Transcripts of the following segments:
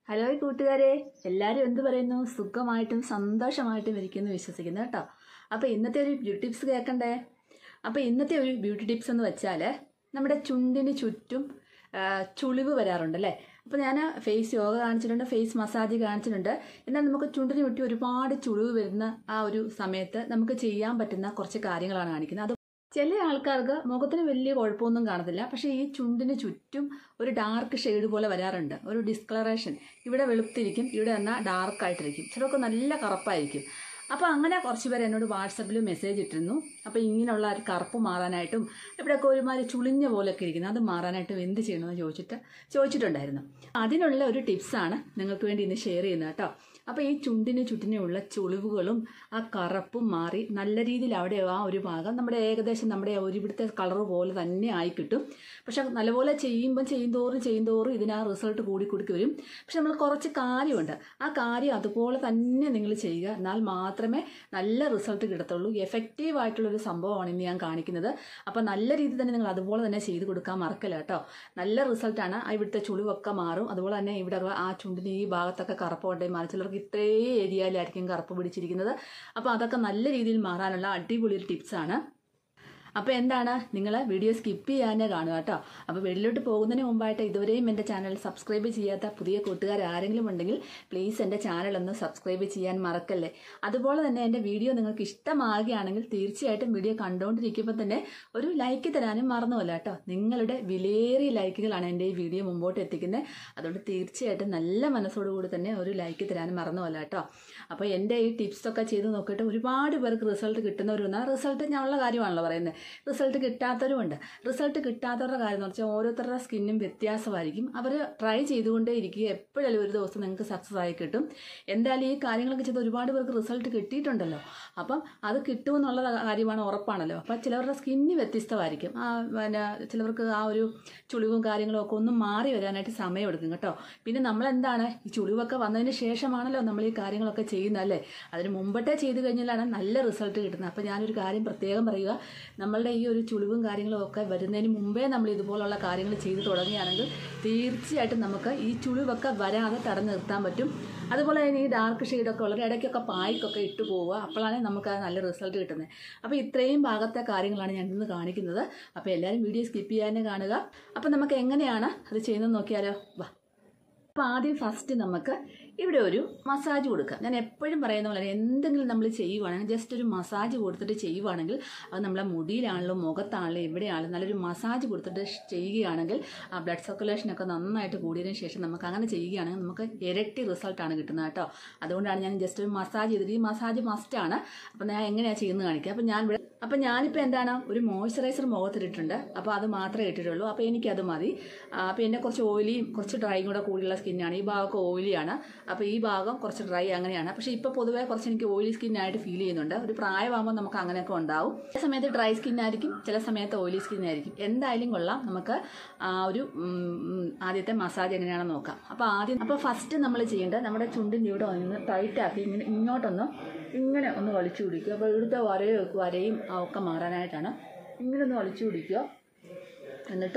hello കൂട്ടുകാരെ എല്ലാവരും എന്ത് പറയുന്നു സുഖമായിട്ടും സന്തോഷമായിട്ടും ഇരിക്കുന്നു വിശ്വസിക്കുന്നു കേട്ടോ അപ്പോൾ ഇന്നത്തെ ഒരു ബ്യൂട്ടി ടിപ്സ് കേൾക്കണ്ടേ അപ്പോൾ ഇന്നത്തെ ഒരു ബ്യൂട്ടി ടിപ്സ് എന്ന് വെച്ചാൽ നമ്മുടെ ചുണ്ടിന് ചുറ്റും ആ, ചുളിവ് വരാറുണ്ടല്ലേ അപ്പോൾ ഞാൻ ഫേസ് യോഗ കാണിച്ചിട്ടുണ്ട് ഫേസ് മസാജ് കാണിച്ചിട്ടുണ്ട് എന്നാൽ നമുക്ക് ചുണ്ടിന് ചുറ്റും ഒരുപാട് ചുളിവ് വരുന്ന ആ ഒരു സമയത്ത് നമുക്ക് ചെയ്യാൻ പറ്റുന്ന കുറച്ച് കാര്യങ്ങളാണ് കാണിക്കുന്നത് അത് ചില ആൾക്കാർക്ക് മുഖത്തിന് വലിയ കുഴപ്പമൊന്നും കാണത്തില്ല പക്ഷേ ഈ ചുണ്ടിന് ചുറ്റും ഒരു ഡാർക്ക് ഷെയ്ഡ് പോലെ വരാറുണ്ട് ഒരു ഡിസ്കളറേഷൻ ഇവിടെ വെളുത്തിരിക്കും ഇവിടെ എന്നാൽ ഡാർക്ക് ആയിട്ടിരിക്കും ചിലർക്ക് നല്ല കറുപ്പായിരിക്കും അപ്പോൾ അങ്ങനെ കുറച്ച് പേര് എന്നോട് വാട്സപ്പിൽ മെസ്സേജ് ഇട്ടിരുന്നു അപ്പോൾ ഇങ്ങനെയുള്ള ഒരു കറുപ്പ് മാറാനായിട്ടും ഇവിടെയൊക്കെ ഒരുമാതിരി ചുളിഞ്ഞ പോലെയൊക്കെ ഇരിക്കുന്നത് അത് മാറാനായിട്ടും എന്ത് ചെയ്യണമെന്ന് ചോദിച്ചിട്ട് ചോദിച്ചിട്ടുണ്ടായിരുന്നു അതിനുള്ള ഒരു ടിപ്സാണ് നിങ്ങൾക്ക് വേണ്ടി ഇന്ന് ഷെയർ ചെയ്യുന്നത് കേട്ടോ അപ്പോൾ ഈ ചുണ്ടിന് ചുറ്റിനുള്ള ചുളിവുകളും ആ കറുപ്പും മാറി നല്ല രീതിയിൽ അവിടെ ആ ഒരു ഭാഗം നമ്മുടെ ഏകദേശം നമ്മുടെ ഒരു ഇവിടുത്തെ കളർ പോലെ തന്നെ ആയി കിട്ടും പക്ഷെ നല്ലപോലെ ചെയ്യുമ്പം ചെയ്യുന്തോറും ചെയ്യുന്തോറും ഇതിന് ആ റിസൾട്ട് കൂടി കൂടി വരും പക്ഷെ നമ്മൾ കുറച്ച് കാര്യമുണ്ട് ആ കാര്യം അതുപോലെ തന്നെ നിങ്ങൾ ചെയ്യുക എന്നാൽ മാത്രമേ നല്ല റിസൾട്ട് കിട്ടത്തുള്ളൂ എഫക്റ്റീവ് ആയിട്ടുള്ളൊരു സംഭവമാണ് ഇന്ന് ഞാൻ കാണിക്കുന്നത് അപ്പോൾ നല്ല രീതിയിൽ തന്നെ നിങ്ങൾ അതുപോലെ തന്നെ ചെയ്ത് കൊടുക്കാൻ മറക്കല്ല കേട്ടോ നല്ല റിസൾട്ടാണ് ആ ഇവിടുത്തെ ചുളിവൊക്കെ മാറും അതുപോലെ തന്നെ ഇവിടെ ആ ചുണ്ടിന് ഈ ഭാഗത്തൊക്കെ കറുപ്പ് കൊണ്ടേ മാറി ചിലർക്ക് ഇത്രേ ഏരിയയിലായിരിക്കും കറുപ്പ് പിടിച്ചിരിക്കുന്നത് അപ്പോൾ അതൊക്കെ നല്ല രീതിയിൽ മാറാനുള്ള അടിപൊളി ഒരു ടിപ്സാണ് അപ്പോൾ എന്താണ് നിങ്ങൾ വീഡിയോ സ്കിപ്പ് ചെയ്യാനേ കാണുക കേട്ടോ അപ്പോൾ വെളിയിലോട്ട് പോകുന്നതിന് മുമ്പായിട്ട് ഇതുവരെയും എൻ്റെ ചാനൽ സബ്സ്ക്രൈബ് ചെയ്യാത്ത പുതിയ കൂട്ടുകാർ ആരെങ്കിലും ഉണ്ടെങ്കിൽ പ്ലീസ് എൻ്റെ ചാനൽ ഒന്ന് സബ്സ്ക്രൈബ് ചെയ്യാൻ മറക്കല്ലേ അതുപോലെ തന്നെ എൻ്റെ വീഡിയോ നിങ്ങൾക്ക് ഇഷ്ടമാകുകയാണെങ്കിൽ തീർച്ചയായിട്ടും വീഡിയോ കണ്ടുകൊണ്ടിരിക്കുമ്പോൾ തന്നെ ഒരു ലൈക്ക് തരാനും മറന്നുമല്ല കേട്ടോ നിങ്ങളുടെ വിലയേറിയ ലൈക്കുകളാണ് എൻ്റെ ഈ വീഡിയോ മുമ്പോട്ട് എത്തിക്കുന്നത് അതുകൊണ്ട് തീർച്ചയായിട്ടും നല്ല മനസ്സോടുകൂടി തന്നെ ഒരു ലൈക്ക് തരാനും മറന്നുമല്ല കേട്ടോ അപ്പോൾ എൻ്റെ ഈ ടിപ്സൊക്കെ ചെയ്ത് നോക്കിയിട്ട് ഒരുപാട് പേർക്ക് റിസൾട്ട് കിട്ടുന്നവരുണ്ട് ആ റിസൾട്ട് ഞാനുള്ള കാര്യമാണല്ലോ പറയുന്നത് റിസൾട്ട് കിട്ടാത്തവരുമുണ്ട് റിസൾട്ട് കിട്ടാത്തവരുടെ കാര്യം എന്ന് വെച്ചാൽ ഓരോരുത്തരുടെ സ്കിന്നും വ്യത്യാസമായിരിക്കും അവർ ട്രൈ ചെയ്തുകൊണ്ടേ ഇരിക്കുക എപ്പോഴായാലും ഒരു ദിവസം നിങ്ങൾക്ക് സക്സസ് ആയി കിട്ടും എന്തായാലും ഈ കാര്യങ്ങളൊക്കെ ചെയ്ത് ഒരുപാട് പേർക്ക് റിസൾട്ട് കിട്ടിയിട്ടുണ്ടല്ലോ അപ്പം അത് കിട്ടുമെന്നുള്ള കാര്യമാണ് ഉറപ്പാണല്ലോ അപ്പം ചിലവരുടെ സ്കിന്ന് വ്യത്യസ്തമായിരിക്കും ആ പിന്നെ ചിലവർക്ക് ആ ഒരു ചുളിവും കാര്യങ്ങളും ഒക്കെ ഒന്ന് മാറി വരാനായിട്ട് സമയമെടുക്കും കേട്ടോ പിന്നെ നമ്മളെന്താണ് ഈ ചുളിവൊക്കെ വന്നതിന് ശേഷമാണല്ലോ നമ്മൾ ഈ കാര്യങ്ങളൊക്കെ ചെയ്യുന്നത് അല്ലേ അതിന് മുമ്പട്ടേ ചെയ്ത് കഴിഞ്ഞാലാണ് നല്ല റിസൾട്ട് കിട്ടുന്നത് അപ്പോൾ ഞാനൊരു കാര്യം പ്രത്യേകം പറയുക നമ്മളുടെ ഈ ഒരു ചുളിവും കാര്യങ്ങളും ഒക്കെ വരുന്നതിന് മുമ്പേ നമ്മൾ ഇതുപോലുള്ള കാര്യങ്ങൾ ചെയ്തു തുടങ്ങുകയാണെങ്കിൽ തീർച്ചയായിട്ടും നമുക്ക് ഈ ചുളിവൊക്കെ വരാതെ തടഞ്ഞു നിർത്താൻ പറ്റും അതുപോലെ തന്നെ ഈ ഡാർക്ക് ഷെയ്ഡൊക്കെ ഉള്ളത് ഇടയ്ക്കൊക്കെ പായ്ക്കൊക്കെ ഇട്ട് പോവുക അപ്പോഴാണ് നമുക്ക് ആ നല്ല റിസൾട്ട് കിട്ടുന്നത് അപ്പോൾ ഇത്രയും ഭാഗത്തെ കാര്യങ്ങളാണ് ഞാൻ ഇന്ന് കാണിക്കുന്നത് അപ്പോൾ എല്ലാവരും വീഡിയോ സ്കിപ്പ് ചെയ്യാനേ കാണുക അപ്പോൾ നമുക്ക് എങ്ങനെയാണ് അത് ചെയ്യുന്നത് നോക്കിയാലോ വാ അപ്പോൾ ആദ്യം ഫസ്റ്റ് നമുക്ക് ഇവിടെ ഒരു മസാജ് കൊടുക്കുക ഞാൻ എപ്പോഴും പറയുന്ന പോലെ എന്തെങ്കിലും നമ്മൾ ചെയ്യുവാണെങ്കിൽ ജസ്റ്റ് ഒരു മസാജ് കൊടുത്തിട്ട് ചെയ്യുവാണെങ്കിൽ അത് നമ്മളെ മുടിയിലാണെങ്കിലും മുഖത്താണെങ്കിലും എവിടെയാണെങ്കിലും നല്ലൊരു മസാജ് കൊടുത്തിട്ട് ചെയ്യുകയാണെങ്കിൽ ആ ബ്ലഡ് സർക്കുലേഷനൊക്കെ നന്നായിട്ട് കൂടിയതിന് ശേഷം നമുക്ക് അങ്ങനെ ചെയ്യുകയാണെങ്കിൽ നമുക്ക് ഇരട്ടി റിസൾട്ടാണ് കിട്ടുന്നത് കേട്ടോ അതുകൊണ്ടാണ് ഞാൻ ജസ്റ്റ് ഒരു മസാജ് ചെയ്തിട്ട് ഈ മസാജ് മസ്റ്റാണ് അപ്പോൾ ഞാൻ എങ്ങനെയാണ് ചെയ്യുന്നത് കാണിക്കുക അപ്പോൾ ഞാൻ ഇവിടെ അപ്പോൾ ഞാനിപ്പോൾ എന്താണ് ഒരു മോയ്സ്ചറൈസർ മുഖത്തിട്ടിട്ടുണ്ട് അപ്പോൾ അത് മാത്രമേ ഇട്ടിട്ടുള്ളൂ അപ്പോൾ എനിക്കത് മതി ആ, അപ്പോൾ എന്നെ കുറച്ച് ഓയിലിയും കുറച്ച് ഡ്രൈയും കൂടെ കൂടിയുള്ള സ്കിന്നാണ് ഈ ഭാഗമൊക്കെ ഓയിലിയാണ് അപ്പോൾ ഈ ഭാഗം കുറച്ച് ഡ്രൈ അങ്ങനെയാണ് പക്ഷേ ഇപ്പോൾ പൊതുവേ കുറച്ച് എനിക്ക് ഓയിലി സ്കിന്നായിട്ട് ഫീൽ ചെയ്യുന്നുണ്ട് ഒരു പ്രായമാകുമ്പോൾ നമുക്ക് അങ്ങനെയൊക്കെ ഉണ്ടാവും ചില സമയത്ത് ഡ്രൈ സ്കിന്നായിരിക്കും ചില സമയത്ത് ഓയിലി സ്കിന്നായിരിക്കും എന്തായാലും കൊള്ളാം നമുക്ക് ആ ഒരു ഉം, ഉം, ആദ്യത്തെ മസാജ് എങ്ങനെയാണെന്ന് നോക്കാം അപ്പോൾ ആദ്യം അപ്പോൾ ഫസ്റ്റ് നമ്മൾ ചെയ്യേണ്ടത് നമ്മുടെ ചുണ്ടിൻ്റെ ഇവിടെ ഒന്ന് ടൈറ്റാക്കി ഇങ്ങനെ ഇങ്ങോട്ടൊന്ന് ഇങ്ങനെ ഒന്ന് വലിച്ചു പിടിക്കുക അപ്പോൾ ഇവിടുത്തെ വരയും വരയും ആ ഒക്കെ മാറാനായിട്ടാണ് ഇങ്ങനെ ഒന്ന് വലിച്ചു പിടിക്കുക എന്നിട്ട്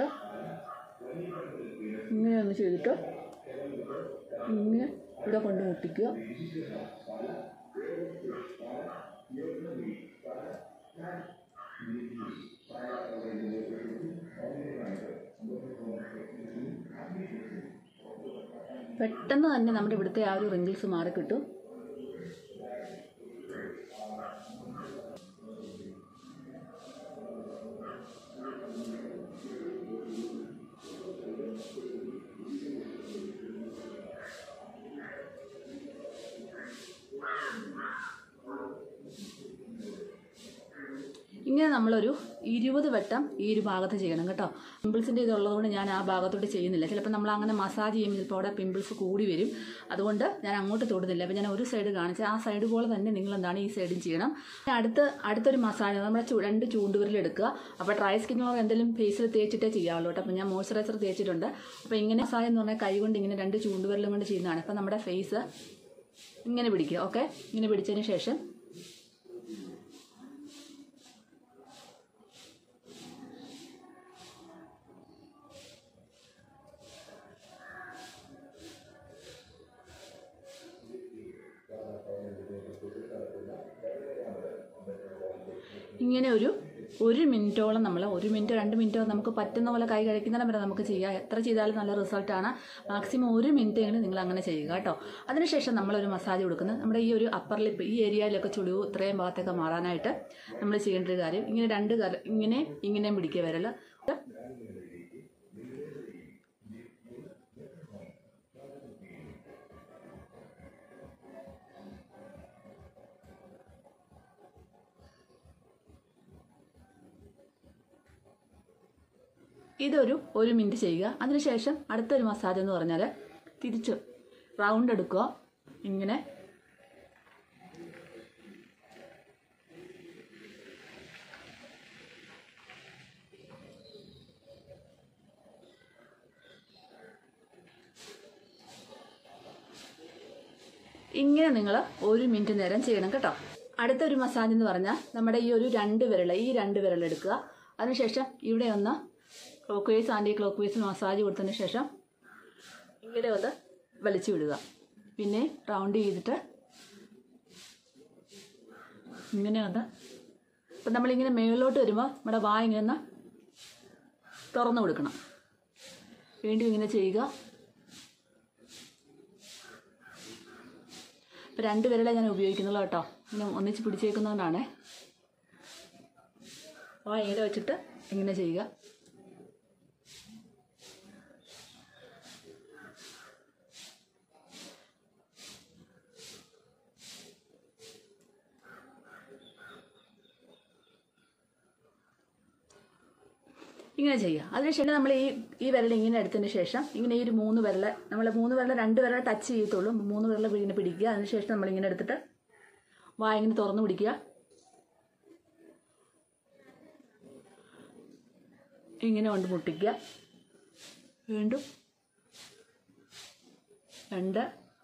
ഇങ്ങനെ ഒന്ന് ചെയ്തിട്ട് ഇങ്ങനെ ഇവിടെ കൊണ്ട് മുട്ടിക്കുക പെട്ടെന്ന് തന്നെ നമ്മുടെ ഇവിടുത്തെ ആ ഒരു റിങ്കിൾസ് മാറിക്കിട്ടും ഇങ്ങനെ നമ്മളൊരു ഇരുപത് വട്ടം ഈ ഒരു ഭാഗത്ത് ചെയ്യണം കേട്ടോ പിമ്പിൾസിൻ്റെ ഇതുള്ളതുകൊണ്ട് ഞാൻ ആ ഭാഗത്തോട്ട് ചെയ്യുന്നില്ല ചിലപ്പോൾ നമ്മൾ അങ്ങനെ മസാജ് ചെയ്യുമ്പോൾ ചിലപ്പോൾ അവിടെ പിമ്പിൾസ് കൂടി വരും അതുകൊണ്ട് ഞാൻ അങ്ങോട്ട് തൊടുന്നില്ല അപ്പോൾ ഞാൻ ഒരു സൈഡ് കാണിച്ച് ആ സൈഡ് പോലെ തന്നെ നിങ്ങൾ എന്താണ് ഈ സൈഡും ചെയ്യണം പിന്നെ അടുത്ത് അടുത്തൊരു മസാജ് നമ്മുടെ ചു- രണ്ട് ചൂണ്ടുവിരൽ എടുക്കുക അപ്പോൾ ഡ്രൈ സ്കിന്നോ എന്തെങ്കിലും ഫേസിൽ തേച്ചിട്ടേ ചെയ്യാവുള്ളൂ കേട്ടോ അപ്പോൾ ഞാൻ മോയ്സ്ചറൈസർ തേച്ചിട്ടുണ്ട് അപ്പോൾ ഇങ്ങനെ മസാജ് എന്ന് പറഞ്ഞാൽ കൈ കൊണ്ട് ഇങ്ങനെ രണ്ട് ചൂണ്ടുവിരലും കൊണ്ട് ചെയ്യുന്നതാണ് അപ്പോൾ നമ്മുടെ ഫേസ് ഇങ്ങനെ പിടിക്കുക ഓക്കെ ഇങ്ങനെ പിടിച്ചതിന് ശേഷം ഇങ്ങനെ ഒരു ഒരു മിനിറ്റോളം നമ്മൾ ഒരു മിനിറ്റോ രണ്ട് മിനിറ്റോ നമുക്ക് പറ്റുന്ന പോലെ കൈ കഴിക്കുന്നിടം വരെ നമുക്ക് ചെയ്യാം എത്ര ചെയ്താലും നല്ല റിസൾട്ടാണ് മാക്സിമം ഒരു മിനിറ്റ് എങ്കിലും നിങ്ങൾ അങ്ങനെ ചെയ്യുക കേട്ടോ അതിനുശേഷം നമ്മളൊരു മസാജ് കൊടുക്കുന്നത് നമ്മുടെ ഈ ഒരു അപ്പർ ലിപ്പ് ഈ ഏരിയയിലൊക്കെ ചുളിവ് ഇത്രയും ഭാഗത്തൊക്കെ മാറാനായിട്ട് നമ്മൾ ചെയ്യേണ്ട ഒരു കാര്യം ഇങ്ങനെ രണ്ട് കര ഇങ്ങനെ ഇങ്ങനെയും പിടിക്കുക വരല്ല ഇതൊരു ഒരു മിനിറ്റ് ചെയ്യുക അതിനുശേഷം അടുത്തൊരു മസാജ് എന്ന് പറഞ്ഞാൽ തിരിച്ച് റൗണ്ട് എടുക്കുക ഇങ്ങനെ ഇങ്ങനെ നിങ്ങൾ ഒരു മിനിറ്റ് നേരം ചെയ്യണം കേട്ടോ അടുത്തൊരു മസാജ് എന്ന് പറഞ്ഞാൽ നമ്മുടെ ഈ ഒരു രണ്ട് വിരൽ ഈ രണ്ട് വിരൽ എടുക്കുക അതിനുശേഷം ഇവിടെ ഒന്ന് clockwise anticlockwise massage കൊടുത്തതിന് ശേഷം ഇങ്ങനെ ഒന്ന് വലിച്ചു വിടുക പിന്നെ റൗണ്ട് ചെയ്തിട്ട് ഇങ്ങനെ ഒന്ന് ഇപ്പം നമ്മളിങ്ങനെ മേളിലോട്ട് വരുമ്പോൾ നമ്മുടെ വായ ഇങ്ങനെ ഒന്ന് തുറന്നു കൊടുക്കണം വീണ്ടും ഇങ്ങനെ ചെയ്യുക ഇപ്പം രണ്ട് വിരലേ ഞാൻ ഉപയോഗിക്കുന്നുള്ളൂ കേട്ടോ ഇങ്ങനെ ഒന്നിച്ച് പിടിച്ചേക്കുന്നതുകൊണ്ടാണ് വായ ഇങ്ങനെ വെച്ചിട്ട് ഇങ്ങനെ ചെയ്യുക ഇങ്ങനെ ചെയ്യുക അതിനുശേഷം നമ്മൾ ഈ ഈ വിരൽ ഇങ്ങനെ എടുത്തതിന് ശേഷം ഇങ്ങനെ ഈ ഒരു മൂന്ന് വിരൽ നമ്മൾ മൂന്ന് വിരൽ രണ്ട് വിരൽ ടച്ച് ചെയ്യത്തുള്ളൂ മൂന്ന് വിരൽ ഇങ്ങനെ പിടിക്കുക അതിനുശേഷം നമ്മൾ ഇങ്ങനെ എടുത്തിട്ട് വായ ഇങ്ങനെ തുറന്നു പിടിക്കുക ഇങ്ങനെ കൊണ്ട് മുട്ടിക്കുക വീണ്ടും രണ്ട്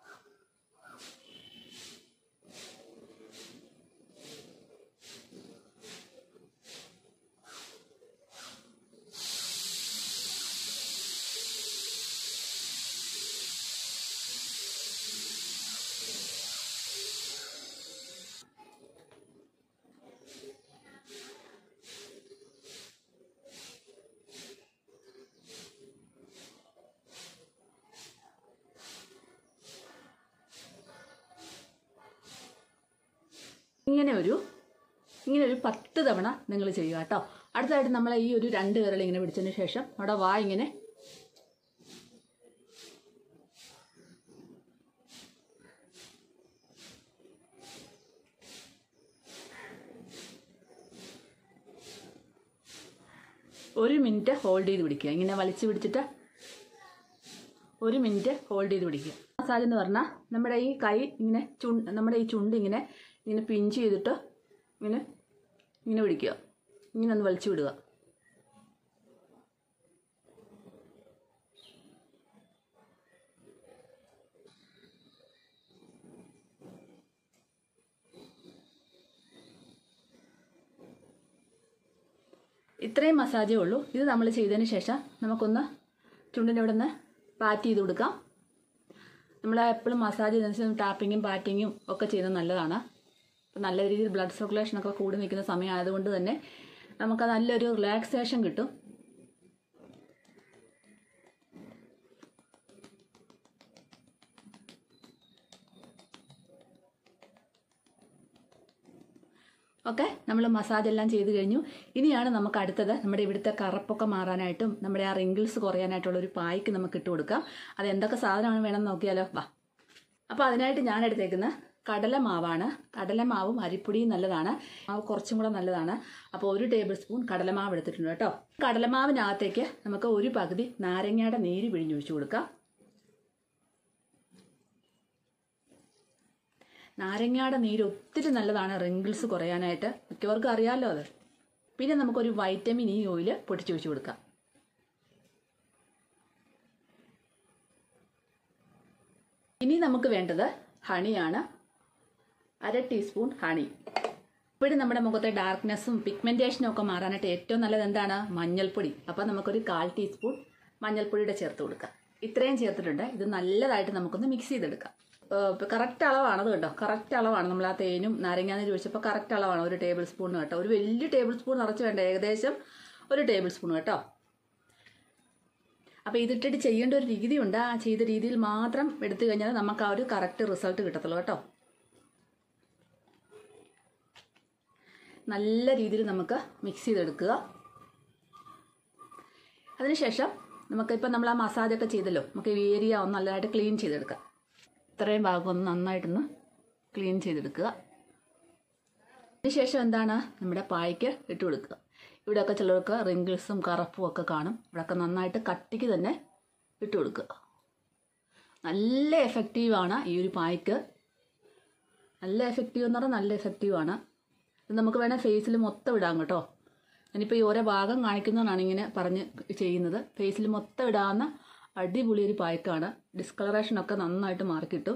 ഇങ്ങനെ ഒരു ഇങ്ങനെ ഒരു പത്ത് തവണ നിങ്ങൾ ചെയ്യുക കേട്ടോ അടുത്തതായിട്ട് നമ്മൾ ഈ ഒരു രണ്ട് വിരൽ ഇങ്ങനെ പിടിച്ചതിന് ശേഷം നമ്മുടെ വാ ഇങ്ങനെ ഒരു മിനിറ്റ് ഹോൾഡ് ചെയ്ത് പിടിക്കുക ഇങ്ങനെ വലിച്ചു പിടിച്ചിട്ട് ഒരു മിനിറ്റ് ഹോൾഡ് ചെയ്ത് പിടിക്കുക മസാജ് എന്ന് പറഞ്ഞാൽ നമ്മുടെ ഈ കൈ ഇങ്ങനെ ചുണ്ട് നമ്മുടെ ഈ ചുണ്ട് ഇങ്ങനെ ഇങ്ങനെ പിഞ്ച് ചെയ്തിട്ട് ഇങ്ങനെ ഇങ്ങനെ പിടിക്കുക ഇങ്ങനെ ഒന്ന് വലിച്ചു വിടുക ഇത്രയും മസാജേ ഉള്ളൂ ഇത് നമ്മൾ ചെയ്തതിന് ശേഷം നമുക്കൊന്ന് ചുണ്ടിൻ്റെ അവിടെ നിന്ന് പാറ്റ് ചെയ്ത് കൊടുക്കാം നമ്മൾ എപ്പോഴും മസാജ് ചെയ്തതിന് ശേഷം ടാപ്പിങ്ങും പാറ്റിങ്ങും ഒക്കെ ചെയ്യുന്നത് നല്ലതാണ് ഇപ്പം നല്ല രീതിയിൽ ബ്ലഡ് സർക്കുലേഷൻ ഒക്കെ കൂടി നിൽക്കുന്ന സമയം ആയതുകൊണ്ട് തന്നെ നമുക്ക് നല്ലൊരു റിലാക്സേഷൻ കിട്ടും ഓക്കെ നമ്മൾ മസാജ് എല്ലാം ചെയ്ത് കഴിഞ്ഞു ഇനിയാണ് നമുക്ക് അടുത്തത് നമ്മുടെ ഇവിടുത്തെ കറുപ്പൊക്കെ മാറാനായിട്ടും നമ്മുടെ ആ റിങ്കിൾസ് കുറയാനായിട്ടുള്ള ഒരു പായ്ക്ക് നമുക്ക് ഇട്ട് കൊടുക്കാം അത് എന്തൊക്കെ സാധനമാണ് വേണമെന്ന് നോക്കിയാലോ വാ അപ്പോൾ അതിനായിട്ട് ഞാൻ എടുത്തേക്കുന്ന കടലമാവാണ് കടലമാവും അരിപ്പൊടിയും നല്ലതാണ് മാവ് കുറച്ചും കൂടെ നല്ലതാണ് അപ്പോൾ ഒരു ടേബിൾ സ്പൂൺ കടലമാവ് എടുത്തിട്ടുണ്ട് കേട്ടോ കടലമാവിനകത്തേക്ക് നമുക്ക് ഒരു പകുതി നാരങ്ങയുടെ നീര് പിഴിഞ്ഞൊഴിച്ചു കൊടുക്കാം നാരങ്ങയുടെ നീര് ഒത്തിരി നല്ലതാണ് റിങ്കിൾസ് കുറയാനായിട്ട് മിക്കവർക്കും അറിയാമല്ലോ അത് പിന്നെ നമുക്കൊരു വൈറ്റമിൻ ഇ ഓയിൽ പൊട്ടിച്ചു വെച്ച് കൊടുക്കാം ഇനി നമുക്ക് വേണ്ടത് ഹണിയാണ് അര ടീസ്പൂൺ ഹണി ഇപ്പോഴും നമ്മുടെ മുഖത്തെ ഡാർക്ക്നെസ്സും പിഗ്മെൻറ്റേഷനും ഒക്കെ മാറാനായിട്ട് ഏറ്റവും നല്ലത് എന്താണ് മഞ്ഞൾപ്പൊടി അപ്പോൾ നമുക്കൊരു കാൽ ടീസ്പൂൺ മഞ്ഞൾപ്പൊടിയുടെ ചേർത്ത് കൊടുക്കാം ഇത്രയും ചേർത്തിട്ടുണ്ട് ഇത് നല്ലതായിട്ട് നമുക്കൊന്ന് മിക്സ് ചെയ്തെടുക്കാം കറക്റ്റ് അളവാണത് കേട്ടോ കറക്റ്റ് അളവാണ് നമ്മൾ ആ തേനും നാരങ്ങാനീര് ഒഴിച്ചപ്പോൾ കറക്റ്റ് അളവാണ് ഒരു ടേബിൾ സ്പൂൺ കേട്ടോ ഒരു വലിയ ടേബിൾ സ്പൂൺ നിറച്ച് വേണ്ട ഏകദേശം ഒരു ടേബിൾ സ്പൂൺ കേട്ടോ അപ്പോൾ ഇതിട്ടിട്ട് ചെയ്യേണ്ട ഒരു രീതിയുണ്ട് ആ ചെയ്ത രീതിയിൽ മാത്രം എടുത്തു കഴിഞ്ഞാൽ നമുക്ക് ആ ഒരു കറക്റ്റ് റിസൾട്ട് കിട്ടത്തുള്ളൂ കേട്ടോ നല്ല രീതിയിൽ നമുക്ക് മിക്സ് ചെയ്തെടുക്കുക അതിനുശേഷം നമുക്കിപ്പോൾ നമ്മൾ ആ മസാജൊക്കെ ചെയ്തല്ലോ നമുക്ക് ഈ ഏരിയ ഒന്ന് നല്ലതായിട്ട് ക്ലീൻ ചെയ്തെടുക്കാം ഇത്രയും ഭാഗം ഒന്ന് നന്നായിട്ടൊന്ന് ക്ലീൻ ചെയ്തെടുക്കുക അതിനുശേഷം എന്താണ് നമ്മുടെ പായ്ക്ക് ഇട്ട് കൊടുക്കുക ഇവിടെയൊക്കെ ചിലർക്ക് റിങ്കിൾസും കറുപ്പും ഒക്കെ കാണും ഇവിടെയൊക്കെ നന്നായിട്ട് കട്ടിക്ക് തന്നെ ഇട്ട് കൊടുക്കുക നല്ല എഫക്റ്റീവാണ് ഈ ഒരു പായ്ക്ക് നല്ല എഫക്റ്റീവ് എന്ന് പറഞ്ഞാൽ നല്ല എഫക്റ്റീവാണ് ഇത് നമുക്ക് വേണേൽ ഫേസിൽ മൊത്തം ഇടാം കേട്ടോ ഞാനിപ്പോൾ ഈ ഓരോ ഭാഗം കാണിക്കുന്നതാണ് ഇങ്ങനെ പറഞ്ഞ് ചെയ്യുന്നത് ഫേസിൽ മൊത്തം ഇടാവുന്ന അടിപൊളി ഒരു പായ്ക്കാണ് ഡിസ്കളറേഷനൊക്കെ നന്നായിട്ട് മാറിക്കിട്ടും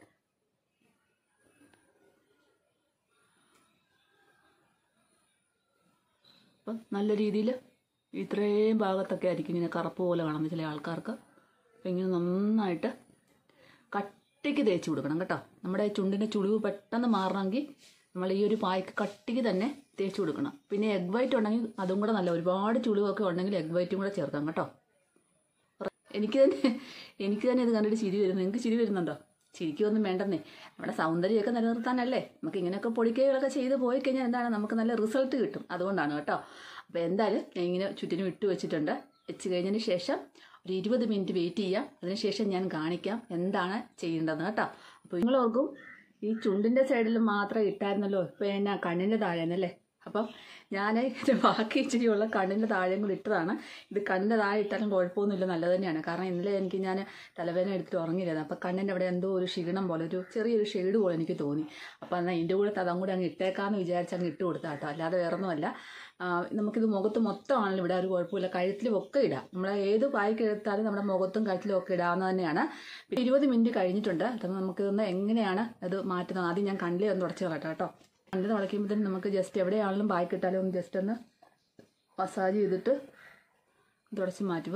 അപ്പം നല്ല രീതിയിൽ ഇത്രയും ഭാഗത്തൊക്കെ ആയിരിക്കും ഇങ്ങനെ കറുപ്പ് പോലെ കാണുന്ന ചില ആൾക്കാർക്ക് അപ്പം ഇങ്ങനെ നന്നായിട്ട് കട്ടിക്ക് തേച്ച് കൊടുക്കണം കേട്ടോ നമ്മുടെ ചുണ്ടിൻ്റെ ചുളിവ് പെട്ടെന്ന് മാറണമെങ്കിൽ നമ്മൾ ഈ ഒരു പായ്ക്ക് കട്ടിക്ക് തന്നെ തേച്ച് കൊടുക്കണം പിന്നെ എഗ് വൈറ്റ് ഉണ്ടെങ്കിൽ അതും കൂടെ നല്ല ഒരുപാട് ചുളിവൊക്കെ ഉണ്ടെങ്കിൽ എഗ് വൈറ്റും കൂടെ ചേർക്കാം കേട്ടോ എനിക്ക് തന്നെ എനിക്ക് തന്നെ ഇത് കണ്ടിട്ട് ചിരി വരുന്നു നിങ്ങൾക്ക് ചിരി വരുന്നുണ്ടോ ചിരിക്കൊന്നും വേണ്ടെന്നേ നമ്മുടെ സൗന്ദര്യമൊക്കെ നിലനിർത്താനല്ലേ നമുക്ക് ഇങ്ങനെയൊക്കെ പൊടിക്കൈകളൊക്കെ ചെയ്ത് പോയി കഴിഞ്ഞാൽ എന്താണ് നമുക്ക് നല്ല റിസൾട്ട് കിട്ടും അതുകൊണ്ടാണ് കേട്ടോ അപ്പോൾ എന്തായാലും ഞാൻ ഇങ്ങനെ ചുറ്റിനും ഇട്ട് വെച്ചിട്ടുണ്ട് വെച്ച് കഴിഞ്ഞതിന് ശേഷം ഒരു ഇരുപത് മിനിറ്റ് വെയിറ്റ് ചെയ്യാം അതിനുശേഷം ഞാൻ കാണിക്കാം എന്താണ് ചെയ്യേണ്ടതെന്ന് കേട്ടോ അപ്പോൾ നിങ്ങൾ ഓർക്കും ഈ ചുണ്ടിൻ്റെ സൈഡിൽ മാത്രം ഇട്ടായിരുന്നല്ലോ ഇപ്പോൾ എന്നാ കണ്ണിൻ്റെ താഴെന്നല്ലേ അപ്പം ഞാൻ ഇതിൻ്റെ ബാക്കി ഇച്ചിരിയുള്ള കണ്ണിൻ്റെ താഴെയും കൂടി ഇട്ടതാണ് ഇത് കണ്ണിൻ്റെ താഴെ ഇട്ടാലും കുഴപ്പമൊന്നുമില്ല നല്ലത് തന്നെയാണ് കാരണം ഇന്നലെ എനിക്ക് ഞാൻ തലവേദന എടുത്തിട്ട് ഉറങ്ങിയിരുന്നു അപ്പോൾ കണ്ണിൻ്റെ അവിടെ എന്തോ ഒരു ക്ഷീണം പോലെ ഒരു ചെറിയൊരു ഷെയ്ഡ് പോലെ എനിക്ക് തോന്നി അപ്പോൾ എന്നാൽ ഇതിൻ്റെ കൂടെ അതും കൂടെ അങ്ങ് ഇട്ടേക്കാമെന്ന് വിചാരിച്ച് അങ്ങ് ഇട്ട് കൊടുത്താൽ കേട്ടോ അല്ലാതെ വേറൊന്നുമല്ല ആ, നമുക്കിത് മുഖത്ത് മൊത്തമാണല്ലോ ഇവിടെ ഒരു കുഴപ്പമില്ല കഴുത്തിലും ഒക്കെ ഇടാം നമ്മൾ ഏത് പായ്ക്ക് എടുത്താലും നമ്മുടെ മുഖത്തും കഴുത്തിലും ഒക്കെ ഇടാവുന്ന തന്നെയാണ് പിന്നെ ഇരുപത് മിനിറ്റ് കഴിഞ്ഞിട്ടുണ്ട് അപ്പം നമുക്കിതൊന്ന് എങ്ങനെയാണ് അത് മാറ്റുന്നത് ആദ്യം ഞാൻ കണ്ണിലേ ഒന്ന് തുടച്ച് കളട്ടെ കേട്ടോ കണ്ണിൽ തുടയ്ക്കുമ്പോഴത്തേനും നമുക്ക് ജസ്റ്റ് എവിടെയാണെങ്കിലും പായ്ക്ക് ഇട്ടാലും ഒന്ന് ജസ്റ്റ് ഒന്ന് മസാജ് ചെയ്തിട്ട് തുടച്ച് മാറ്റുക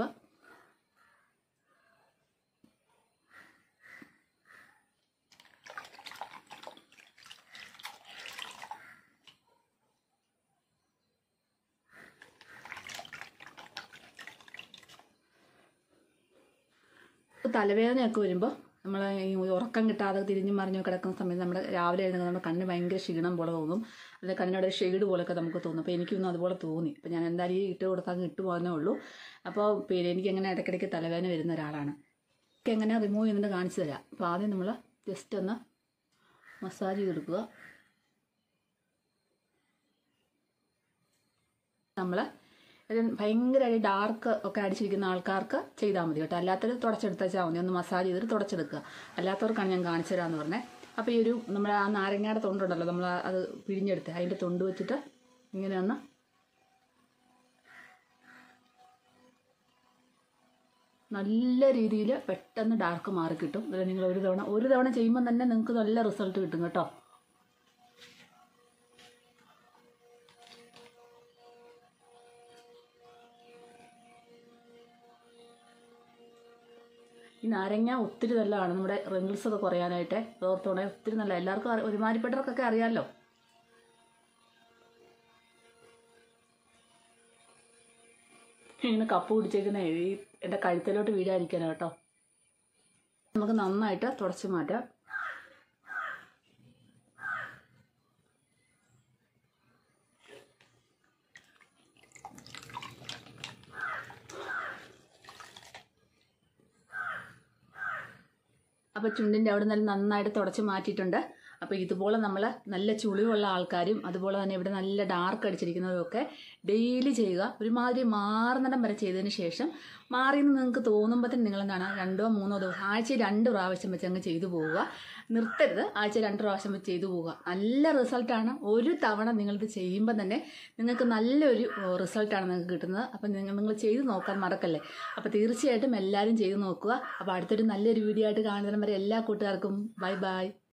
തലവേദനയൊക്കെ വരുമ്പോൾ നമ്മൾ ഈ ഉറക്കം കിട്ടാതെ തിരിഞ്ഞും മറിഞ്ഞു കിടക്കുന്ന സമയത്ത് നമ്മുടെ രാവിലെ എഴുതുന്നത് നമ്മുടെ കണ്ണിന് ഭയങ്കര ക്ഷീണം പോലെ തോന്നും അല്ലെങ്കിൽ കണ്ണിനോട് ഷെയ്ഡ് പോലെയൊക്കെ നമുക്ക് തോന്നും അപ്പോൾ എനിക്കൊന്നും അതുപോലെ തോന്നി അപ്പോൾ ഞാൻ എന്തായാലും ഈ ഇട്ട് കൊടുത്താൽ അങ്ങ് ഇട്ട് പോകുന്നേ ഉള്ളൂ അപ്പോൾ പിന്നെ എനിക്ക് അങ്ങനെ ഇടയ്ക്കിടയ്ക്ക് തലവേദന വരുന്ന ഒരാളാണ് എനിക്ക് എങ്ങനെ റിമൂവ് ചെയ്യുന്നത് കാണിച്ചു തരാം അപ്പോൾ ആദ്യം നമ്മൾ ജസ്റ്റ് ഒന്ന് മസാജ് ചെയ്തെടുക്കുക നമ്മൾ ഭയങ്കരമായിട്ട് ഡാർക്ക് ഒക്കെ അടിച്ചിരിക്കുന്ന ആൾക്കാർക്ക് ചെയ്താൽ മതി കേട്ടോ അല്ലാത്തവർ തുടച്ചെടുത്താൽ മതി ഒന്ന് മസാജ് ചെയ്തിട്ട് തുടച്ചെടുക്കുക അല്ലാത്തവർക്കാണ് ഞാൻ കാണിച്ചു തരാമെന്ന് പറഞ്ഞത് അപ്പോൾ ഈ ഒരു നമ്മുടെ ആ നാരങ്ങയുടെ തൊണ്ടുണ്ടല്ലോ നമ്മൾ അത് പിഴിഞ്ഞെടുത്ത് അതിൻ്റെ തൊണ്ട് വെച്ചിട്ട് ഇങ്ങനെ ഒന്ന് നല്ല രീതിയിൽ പെട്ടെന്ന് ഡാർക്ക് മാറി കിട്ടും അതിൽ നിങ്ങൾ ഒരു തവണ ഒരു തവണ ചെയ്യുമ്പോൾ തന്നെ നിങ്ങൾക്ക് നല്ല റിസൾട്ട് കിട്ടും കേട്ടോ ഈ നാരങ്ങ ഒത്തിരി നല്ലതാണ് നമ്മുടെ റിങ്കിൾസ് ഒക്കെ കുറയാനായിട്ട് ഓർത്തോണെ ഒത്തിരി നല്ല എല്ലാവർക്കും അറി- ഒരുമാതിരിപ്പെട്ടവർക്കൊക്കെ അറിയാമല്ലോ ഇങ്ങനെ കപ്പ് പിടിച്ചേക്കുന്ന ഈ എൻ്റെ കഴുത്തിലോട്ട് വീഴാതിരിക്കാനാണ് കേട്ടോ നമുക്ക് നന്നായിട്ട് തുടച്ച് മാറ്റാം അപ്പോൾ ചുണ്ടിൻ്റെ അവിടെ നിന്ന് നന്നായിട്ട് തുടച്ച് മാറ്റിയിട്ടുണ്ട് അപ്പോൾ ഇതുപോലെ നമ്മൾ നല്ല ചുളിവുള്ള ആൾക്കാരും അതുപോലെ തന്നെ ഇവിടെ നല്ല ഡാർക്ക് അടിച്ചിരിക്കുന്നവരും ഒക്കെ ഡെയിലി ചെയ്യുക ഒരുമാതിരി മാറുന്നിടം വരെ ചെയ്തതിന് ശേഷം മാറിയെന്ന് നിങ്ങൾക്ക് തോന്നുമ്പോൾ തന്നെ നിങ്ങൾ എന്താണ് രണ്ടോ മൂന്നോ ദിവസം ആഴ്ചയിൽ രണ്ട് പ്രാവശ്യം വെച്ച് അങ്ങ് ചെയ്തു പോവുക നിർത്തരുത് ആഴ്ച രണ്ട് പ്രാവശ്യം വെച്ച് ചെയ്തു പോവുക നല്ല റിസൾട്ടാണ് ഒരു തവണ നിങ്ങളിത് ചെയ്യുമ്പോൾ തന്നെ നിങ്ങൾക്ക് നല്ലൊരു റിസൾട്ടാണ് നിങ്ങൾക്ക് കിട്ടുന്നത് അപ്പം നിങ്ങൾ നിങ്ങൾ ചെയ്ത് നോക്കാൻ മറക്കല്ലേ അപ്പോൾ തീർച്ചയായിട്ടും എല്ലാവരും ചെയ്ത് നോക്കുക അപ്പോൾ അടുത്തൊരു നല്ലൊരു വീഡിയോ ആയിട്ട് കാണുന്നതിന് വരെ എല്ലാ കൂട്ടുകാർക്കും ബൈ ബൈ